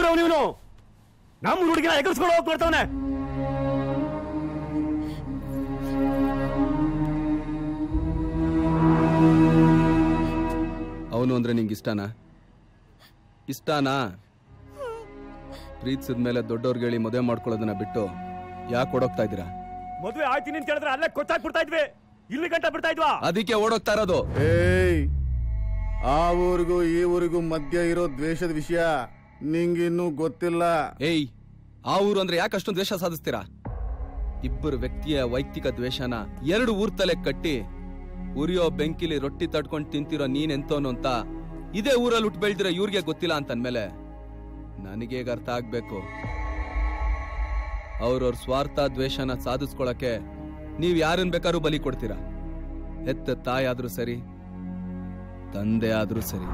ನೀನು ನಮ್ಮ ಹುಡುಗಿನ ಎಗರ್ಸ್ಕೊಂಡು ಹೋಗಿ ಬರ್ತಾವನೆ ಅವನು ಅಂದ್ರೆ ನಿಂಗೆ ಇಷ್ಟನಾ ಇಷ್ಟನಾ ಪ್ರೀತಿಸಿದ ಮೇಲೆ ದೊಡ್ಡವ್ರಿಗೆ ಮದುವೆ ಮಾಡ್ಕೊಳ್ಳೋದನ್ನ ಬಿಟ್ಟು ಯಾಕೆ ಓಡೋಗ್ತಾ ಇದ್ದೀರಾ ಮದುವೆ ಆಯ್ತೀನಿ ಅಂತ ಹೇಳಿದ್ರೆ ಅಲ್ಲೇ ಕೊಚ್ಚಾಕ್ ಇದ್ವಿ ಇಲ್ಲಿ ಗಂಟ ಬಿಡ್ತಾ ಇದ್ವಾ ಅದಕ್ಕೆ ಓಡೋಗ್ತಾ ಇರೋದು ಏಯ್ ಆ ಊರಿಗೂ ಈ ಊರಿಗೂ ಮಧ್ಯ ಇರೋ ದ್ವೇಷದ ವಿಷಯ ನಿಂಗಿನ್ನೂ ಗೊತ್ತಿಲ್ಲ ಏಯ್ ಆ ಊರು ಅಂದ್ರೆ ಯಾಕೆ ಅಷ್ಟೊಂದು ದ್ವೇಷ ಸಾಧಿಸ್ತೀರಾ ಇಬ್ಬರು ವ್ಯಕ್ತಿಯ ವೈಯಕ್ತಿಕ ದ್ವೇಷನ ಎರಡು ಊರ್ ತಲೆ ಕಟ್ಟಿ ಉರಿಯೋ ಬೆಂಕಿಲಿ ರೊಟ್ಟಿ ತಡ್ಕೊಂಡು ತಿಂತಿರೋ ನೀನೆಂತೋನು ಅಂತ ಇದೇ ಊರಲ್ಲಿ ಹುಟ್ಟು ಬೆಳ್ದಿರೋ ಇವ್ರಿಗೆ ಗೊತ್ತಿಲ್ಲ ಅಂತಂದ್ಮೇಲೆ ನನಗೇಗ ಅರ್ಥ ಆಗ್ಬೇಕು ಅವ್ರವ್ರ ಸ್ವಾರ್ಥ ದ್ವೇಷನ ಸಾಧಿಸ್ಕೊಳಕ್ಕೆ ನೀವ್ ಯಾರನ್ ಬೇಕಾದ್ರೂ ಬಲಿ ಕೊಡ್ತೀರಾ ಹೆತ್ತ ತಾಯಿ ಆದ್ರೂ ಸರಿ ತಂದೆ ಆದ್ರೂ ಸರಿ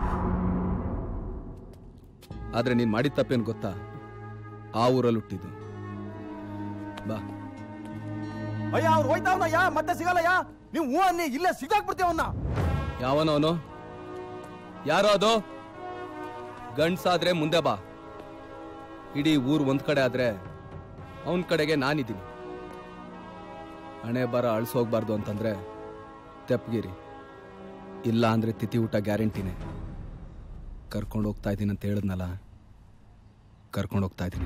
ಆದ್ರೆ ನೀನ್ ಮಾಡಿದ ತಪ್ಪೇನ್ ಗೊತ್ತಾ ಆ ಊರಲ್ಲಿ ಹುಟ್ಟಿದ್ದು ಬಾ ಅಯ್ಯ ಅವ್ರು ಹೋಯ್ತಾವನಯ್ಯ ಮತ್ತೆ ಸಿಗಲ್ಲಯ್ಯ ನೀವು ಹೂ ಅನ್ನಿ ಇಲ್ಲೇ ಸಿಗಾಕ್ಬಿಡ್ತೀವಿ ಅವನ್ನ ಯಾವನವನು ಯಾರೋ ಅದು ಗಂಡ್ಸಾದ್ರೆ ಮುಂದೆ ಬಾ ಇಡೀ ಊರ್ ಒಂದ್ ಕಡೆ ಆದ್ರೆ ಅವನ್ ಕಡೆಗೆ ನಾನಿದ್ದೀನಿ ಹಣೆ ಬರ ಅಳ್ಸೋಗ್ಬಾರ್ದು ಅಂತಂದ್ರೆ ತೆಪ್ಪಗಿರಿ ಇಲ್ಲ ಅಂದ್ರೆ ತಿಥಿ ಊಟ ಗ್ಯಾರಂಟಿನೇ ಕರ್ಕೊಂಡು ಹೋಗ್ತಾ ಇದ್ದೀನಿ ಅಂತ ಹೇಳಿದ್ನಲ್ಲ ಕರ್ಕೊಂಡು ಹೋಗ್ತಾ ಇದ್ದೀನಿ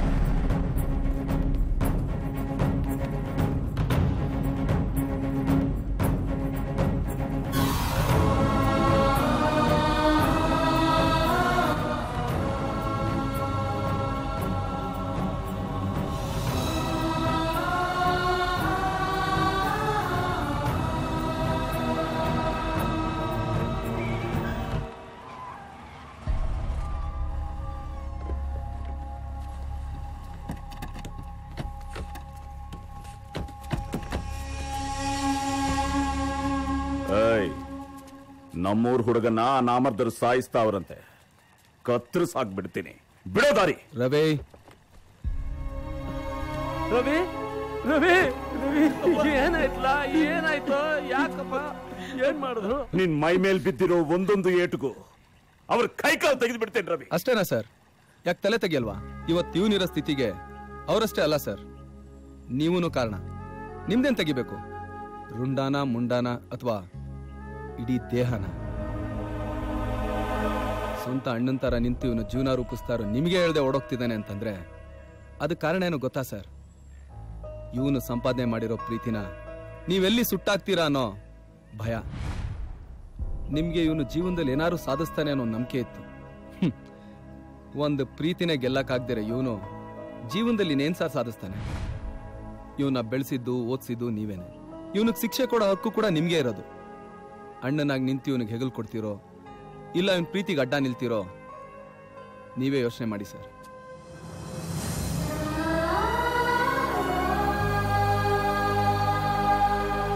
ಏಯ್ ನಮ್ಮೂರ್ ಹುಡುಗನ ನಾಮರ್ದರು ಸಾಯಿಸ್ತಾವ್ರಂತೆ ಕತ್ತರಿಸ್ ಹಾಕ್ಬಿಡ್ತೀನಿ ಬಿಡೋ ದಾರಿ ರವಿ ರವಿ ರವಿ ರವಿ ಏನಾಯ್ತಲ್ಲ ಏನಾಯ್ತು ಯಾಕಪ್ಪ ಏನ್ ಮಾಡಿದ್ರು ನಿನ್ ಮೈ ಮೇಲ್ ಬಿದ್ದಿರೋ ಒಂದೊಂದು ಏಟುಗೂ ಅವ್ರ ಕೈ ಕಾಲು ತೆಗೆದು ಬಿಡ್ತೇನೆ ರವಿ ಅಷ್ಟೇನಾ ಸರ್ ಯಾಕೆ ತಲೆ ತೆಗಿಯಲ್ವಾ ಇವತ್ತು ಇವನಿರೋ ಸ್ಥಿತಿಗೆ ಅವರಷ್ಟೇ ಅಲ್ಲ ಸರ್ ನೀವೂನು ಕಾರಣ ನಿಮ್ದೇನ್ ತೆಗಿಬೇಕು ರುಂಡಾನ ಮುಂಡಾನ ಅಥವಾ ಇಡೀ ದೇಹನ ಸ್ವಂತ ಅಣ್ಣನ ತರ ನಿಂತು ಇವನು ಜೀವನ ರೂಪಿಸ್ತಾರೋ ನಿಮಗೆ ಹೇಳ್ದೆ ಓಡೋಗ್ತಿದ್ದಾನೆ ಅಂತಂದ್ರೆ ಅದಕ್ಕೆ ಕಾರಣ ಏನು ಗೊತ್ತಾ ಸರ್ ಇವನು ಸಂಪಾದನೆ ಮಾಡಿರೋ ಪ್ರೀತಿನ ನೀವೆಲ್ಲಿ ಸುಟ್ಟಾಗ್ತೀರಾ ಅನ್ನೋ ಭಯ ನಿಮ್ಗೆ ಇವನು ಜೀವನದಲ್ಲಿ ಏನಾದ್ರು ಸಾಧಿಸ್ತಾನೆ ಅನ್ನೋ ನಂಬಿಕೆ ಇತ್ತು ಹ್ಮ್. ಒಂದು ಪ್ರೀತಿನೇ ಗೆಲ್ಲಕ್ಕಾಗ್ದಿರ ಇವನು ಜೀವನದಲ್ಲಿ ಇನ್ನೇನ್ ಸರ್ ಸಾಧಿಸ್ತಾನೆ ಇವನ್ನ ಬೆಳೆಸಿದ್ದು ಓದಿಸಿದ್ದು ನೀವೇನೆ ಇವನಿಗೆ ಶಿಕ್ಷೆ ಕೊಡೋ ಹಕ್ಕು ಕೂಡ ನಿಮ್ಗೆ ಇರೋದು ಅಣ್ಣನಾಗಿ ನಿಂತು ಇವನಿಗೆ ಹೆಗಲ್ ಕೊಡ್ತೀರೋ ಇಲ್ಲ ಇವನ್ ಪ್ರೀತಿಗೆ ಅಡ್ಡ ನಿಲ್ತಿರೋ ನೀವೇ ಯೋಚನೆ ಮಾಡಿ ಸರ್